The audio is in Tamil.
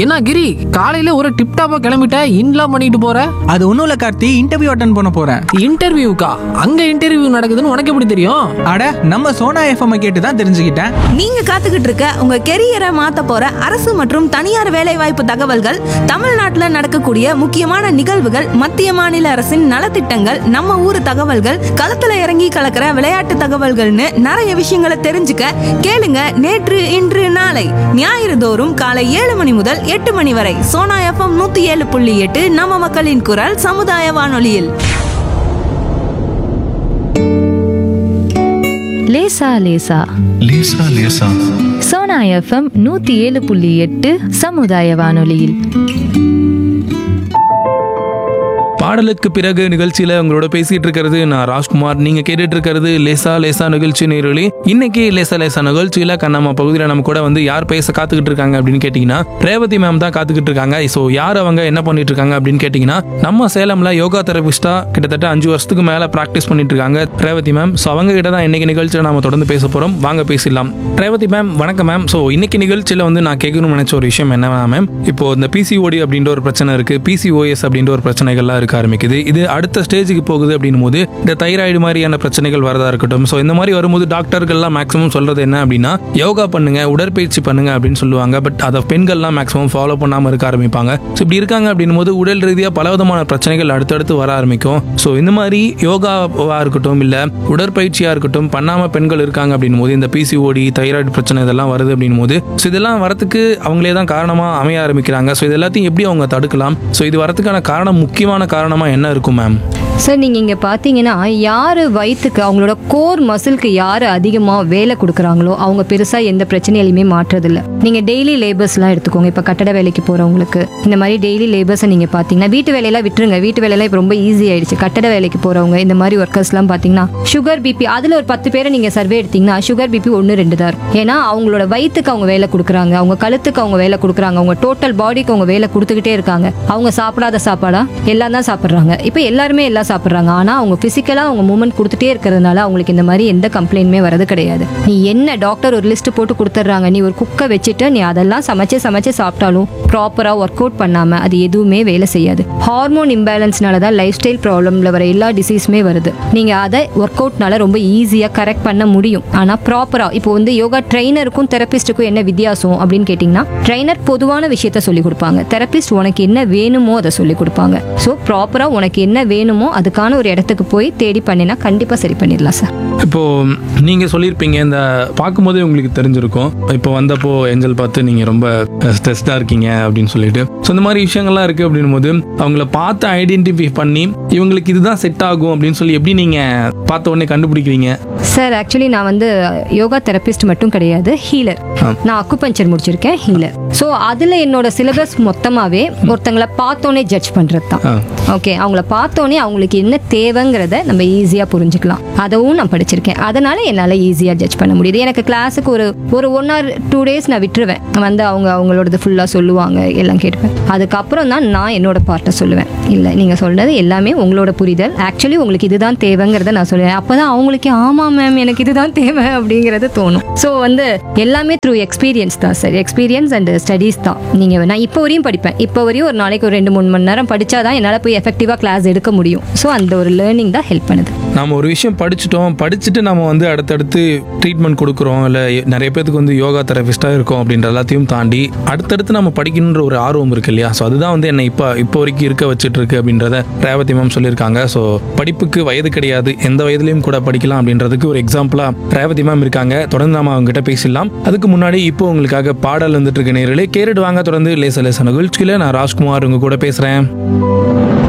என்ன கிரி காலையில ஒரு டிப் டாப்பா கிளம்பிட்ட இன்லாம் பண்ணிட்டு போற அது ஒன்றும் இல்லை கார்த்தி இன்டர்வியூ அட்டன் பண்ண போகிறேன் இன்டர்வியூக்கா அங்க இன்டர்வியூ நடக்குதுன்னு உனக்கு எப்படி தெரியும் அட நம்ம சோனா எஃப்எம் கேட்டு தான் தெரிஞ்சுக்கிட்டேன் நீங்க காத்துக்கிட்டு இருக்க உங்க கெரியரை மாத்த போற அரசு மற்றும் தனியார் வேலைவாய்ப்பு தகவல்கள் தமிழ்நாட்டுல நடக்கக்கூடிய முக்கியமான நிகழ்வுகள் மத்திய மாநில அரசின் நலத்திட்டங்கள் நம்ம ஊர் தகவல்கள் களத்துல இறங்கி கலக்கிற விளையாட்டு தகவல்கள்னு நிறைய விஷயங்களை தெரிஞ்சுக்க கேளுங்க நேற்று இன்று நாளை ஞாயிறு தோறும் காலை ஏழு மணி முதல் எட்டு மணி வரை சோனா எஃப்எம் நூத்தி ஏழு புள்ளி எட்டு நம்ம மக்களின் குரல் சமுதாய வானொலியில் லேசா லேசா லேசா லேசா சோனா எஃப்எம் நூத்தி ஏழு புள்ளி எட்டு சமுதாய வானொலியில் பாடலுக்கு பிறகு நிகழ்ச்சியில உங்களோட பேசிட்டு இருக்கிறது நான் ராஜ்குமார் நீங்க கேட்டுட்டு இருக்கிறது லேசா லேசா நிகழ்ச்சி நேரலி இன்னைக்கு லேசா லேசா நிகழ்ச்சியில கண்ணம்மா பகுதியில் நம்ம கூட வந்து யார் பேச காத்துக்கிட்டு இருக்காங்க அப்படின்னு கேட்டீங்கன்னா ரேவதி மேம் தான் காத்துக்கிட்டு இருக்காங்க ஸோ யார் அவங்க என்ன பண்ணிட்டு இருக்காங்க அப்படின்னு கேட்டீங்கன்னா நம்ம சேலம்ல யோகா தெரபிஸ்டா கிட்டத்தட்ட அஞ்சு வருஷத்துக்கு மேல பிராக்டிஸ் பண்ணிட்டு இருக்காங்க ரேவதி மேம் ஸோ அவங்க கிட்ட தான் இன்னைக்கு நிகழ்ச்சியில நாம தொடர்ந்து பேச போறோம் வாங்க பேசிடலாம் ரேவதி மேம் வணக்கம் மேம் ஸோ இன்னைக்கு நிகழ்ச்சியில வந்து நான் கேட்கணும்னு நினைச்ச ஒரு விஷயம் என்ன மேம் இப்போ இந்த பிசிஓடி அப்படின்ற ஒரு பிரச்சனை இருக்கு பிசிஓஎஸ் அப்படின்ற ஒரு பிரச்சனைகள்லாம் இருக்க ஆரம்பிக்குது இது அடுத்த ஸ்டேஜுக்கு போகுது அப்படின்னும் போது இந்த தைராய்டு மாதிரியான பிரச்சனைகள் வரதா இருக்கட்டும் ஸோ இந்த மாதிரி வரும்போது டாக்டர்கள்லாம் மேக்ஸிமம் சொல்றது என்ன அப்படின்னா யோகா பண்ணுங்க உடற்பயிற்சி பண்ணுங்க அப்படின்னு சொல்லுவாங்க பட் அதை பெண்கள்லாம் மேக்ஸிமம் ஃபாலோ பண்ணாம இருக்க ஆரம்பிப்பாங்க ஸோ இப்படி இருக்காங்க அப்படின்னும் போது உடல் ரீதியாக பலவிதமான பிரச்சனைகள் அடுத்தடுத்து வர ஆரம்பிக்கும் ஸோ இந்த மாதிரி யோகாவா இருக்கட்டும் இல்ல உடற்பயிற்சியா இருக்கட்டும் பண்ணாம பெண்கள் இருக்காங்க அப்படின்னும் போது இந்த பிசிஓடி தைராய்டு பிரச்சனை இதெல்லாம் வருது அப்படின்னும் போது ஸோ இதெல்லாம் வரத்துக்கு அவங்களே தான் காரணமா அமைய ஆரம்பிக்கிறாங்க ஸோ இது எல்லாத்தையும் எப்படி அவங்க தடுக்கலாம் ஸோ இது வரதுக்கான காரணம் முக்கியமான காரணமா என்ன இருக்கும் மேம் சார் நீங்கள் இங்கே பார்த்தீங்கன்னா யார் வயிற்றுக்கு அவங்களோட கோர் மசிலுக்கு யார் அதிகமாக வேலை கொடுக்குறாங்களோ அவங்க பெருசாக எந்த பிரச்சனையிலையுமே மாற்றுறதில்ல நீங்கள் டெய்லி லேபர்ஸ்லாம் எடுத்துக்கோங்க இப்போ கட்டட வேலைக்கு போகிறவங்களுக்கு இந்த மாதிரி டெய்லி லேபர்ஸை நீங்கள் பார்த்தீங்கன்னா வீட்டு வேலையெல்லாம் விட்டுருங்க வீட்டு வேலையெல்லாம் இப்போ ரொம்ப ஈஸி ஆயிடுச்சு கட்டட வேலைக்கு போகிறவங்க இந்த மாதிரி ஒர்க்கர்ஸ்லாம் பார்த்தீங்கன்னா சுகர் பிபி அதில் ஒரு பத்து பேரை நீங்கள் சர்வே எடுத்தீங்கன்னா சுகர் பிபி ஒன்று ரெண்டு தான் இருக்கும். ஏன்னா அவங்களோட வயிற்றுக்கு அவங்க வேலை கொடுக்குறாங்க அவங்க கழுத்துக்கு அவங்க வேலை கொடுக்குறாங்க அவங்க டோட்டல் பாடிக்கு அவங்க வேலை கொடுத்துக்கிட்டே இருக்காங்க அவங்க சாப்பிடாத சாப்பாடா எல்லாம் தான் சாப்பிட்றாங்க இப்போ எல்லாருமே எல்லாம் சாப்பிட்றாங்க ஆனால் அவங்க ஃபிசிக்கலாக அவங்க மூமெண்ட் கொடுத்துட்டே இருக்கிறதுனால அவங்களுக்கு இந்த மாதிரி எந்த கம்ப்ளைண்ட்டுமே வரது கிடையாது நீ என்ன டாக்டர் ஒரு லிஸ்ட் போட்டு கொடுத்துட்றாங்க நீ ஒரு குக்கை வச்சுட்டு நீ அதெல்லாம் சமைச்சு சமைச்சு சாப்பிட்டாலும் ப்ராப்பராக ஒர்க் அவுட் பண்ணாமல் அது எதுவுமே வேலை செய்யாது ஹார்மோன் இம்பேலன்ஸ்னால தான் லைஃப் ஸ்டைல் ப்ராப்ளமில் வர எல்லா டிசீஸுமே வருது நீங்கள் அதை ஒர்க் அவுட்னால ரொம்ப ஈஸியாக கரெக்ட் பண்ண முடியும் ஆனால் ப்ராப்பராக இப்போ வந்து யோகா ட்ரைனருக்கும் தெரபிஸ்ட்டுக்கும் என்ன வித்தியாசம் அப்படின்னு கேட்டிங்கன்னா ட்ரைனர் பொதுவான விஷயத்த சொல்லி கொடுப்பாங்க தெரபிஸ்ட் உனக்கு என்ன வேணுமோ அதை சொல்லி கொடுப்பாங்க ஸோ ப்ராப்பராக உனக்கு என்ன வேணுமோ அதுக்கான ஒரு இடத்துக்கு போய் தேடி பண்ணினா கண்டிப்பாக சரி பண்ணிடலாம் சார் இப்போ நீங்க சொல்லியிருப்பீங்க இந்த பார்க்கும்போதே உங்களுக்கு தெரிஞ்சிருக்கும் இப்போ வந்தப்போ ஏஞ்சல் பார்த்து நீங்க ரொம்ப ஸ்ட்ரெஸ்டா இருக்கீங்க அப்படின்னு சொல்லிட்டு ஸோ இந்த மாதிரி விஷயங்கள்லாம் இருக்கு அப்படின்னும் போது அவங்கள பார்த்து ஐடென்டிஃபை பண்ணி இவங்களுக்கு இதுதான் செட் ஆகும் அப்படின்னு சொல்லி எப்படி நீங்க பார்த்த உடனே கண்டுபிடிக்கிறீங்க சார் ஆக்சுவலி நான் வந்து யோகா தெரபிஸ்ட் மட்டும் கிடையாது ஹீலர் நான் அக்குபஞ்சர் முடிச்சிருக்கேன் ஹீலர் ஸோ அதில் என்னோட சிலபஸ் மொத்தமாகவே ஒருத்தங்களை பார்த்தோன்னே ஜட்ஜ் பண்ணுறது தான் ஆ. ஓகே அவங்கள பார்த்தோன்னே அவங்களுக்கு என்ன தேவைங்கிறத நம்ம ஈஸியாக புரிஞ்சுக்கலாம் அதவும் நான் படிச்சிருக்கேன் அதனால என்னால் ஈஸியாக ஜட்ஜ் பண்ண முடியுது எனக்கு கிளாஸுக்கு ஒரு ஒரு ஒன் ஆர் டூ டேஸ் நான் விட்டுருவேன் வந்து அவங்க அவங்களோடது ஃபுல்லாக சொல்லுவாங்க எல்லாம் கேட்டுப்பேன் அதுக்கப்புறம் தான் நான் என்னோட பார்ட்டை சொல்லுவேன் இல்லை நீங்கள் சொல்றது எல்லாமே உங்களோட புரிதல் ஆக்சுவலி உங்களுக்கு இதுதான் தேவைங்கிறத நான் சொல்லுவேன் அப்போ தான் அவங்களுக்கு ஆமாம் மேம் எனக்கு இதுதான் தேவை அப்படிங்கிறது தோணும் ஸோ வந்து எல்லாமே த்ரூ எக்ஸ்பீரியன்ஸ் தான் சார் எக்ஸ்பீரியன்ஸ் அண்ட் ஸ்டடீஸ் தான் நீங்கள் நான் இப்போ வரையும் படிப்பேன் இப்போ வரையும் ஒரு நாளைக்கு ஒரு ரெண்டு மூணு மணி நேரம் படிச்சாதான் என்னால் போய் எஃபெக்டிவாக கிளாஸ் எடுக்க முடியும் ஸோ அந்த ஒரு லேர்னிங் தான் ஹெல்ப் பண்ணுது நாம ஒரு விஷயம் படிச்சுட்டோம் படிச்சுட்டு நம்ம வந்து அடுத்தடுத்து ட்ரீட்மெண்ட் கொடுக்குறோம் இல்லை நிறைய பேத்துக்கு வந்து யோகா தெரபிஸ்டாக இருக்கும் அப்படின்ற எல்லாத்தையும் தாண்டி அடுத்தடுத்து நம்ம படிக்கணுன்ற ஒரு ஆர்வம் இருக்கு இல்லையா ஸோ அதுதான் வந்து என்னை இப்போ இப்போ வரைக்கும் இருக்க வச்சுட்டு இருக்கு அப்படின்றத ரேவதி மேம் சொல்லியிருக்காங்க ஸோ படிப்புக்கு வயது கிடையாது எந்த வயதுலையும் கூட படிக்கலாம் அப்படின்றதுக்கு ஒரு எக்ஸாம்பிளாக ரேவதி மேம் இருக்காங்க தொடர்ந்து நாம அவங்க கிட்ட பேசிடலாம் அதுக்கு முன்னாடி இப்போ உங்களுக்காக பாடல் வந்துட்டு இருக்க நேரிலே கேட்டுட்டு வாங்க தொடர்ந்து லேச லேச நிகழ்ச்சியில் நான் ராஜ்குமார் உங்க கூட பேசுகிறேன்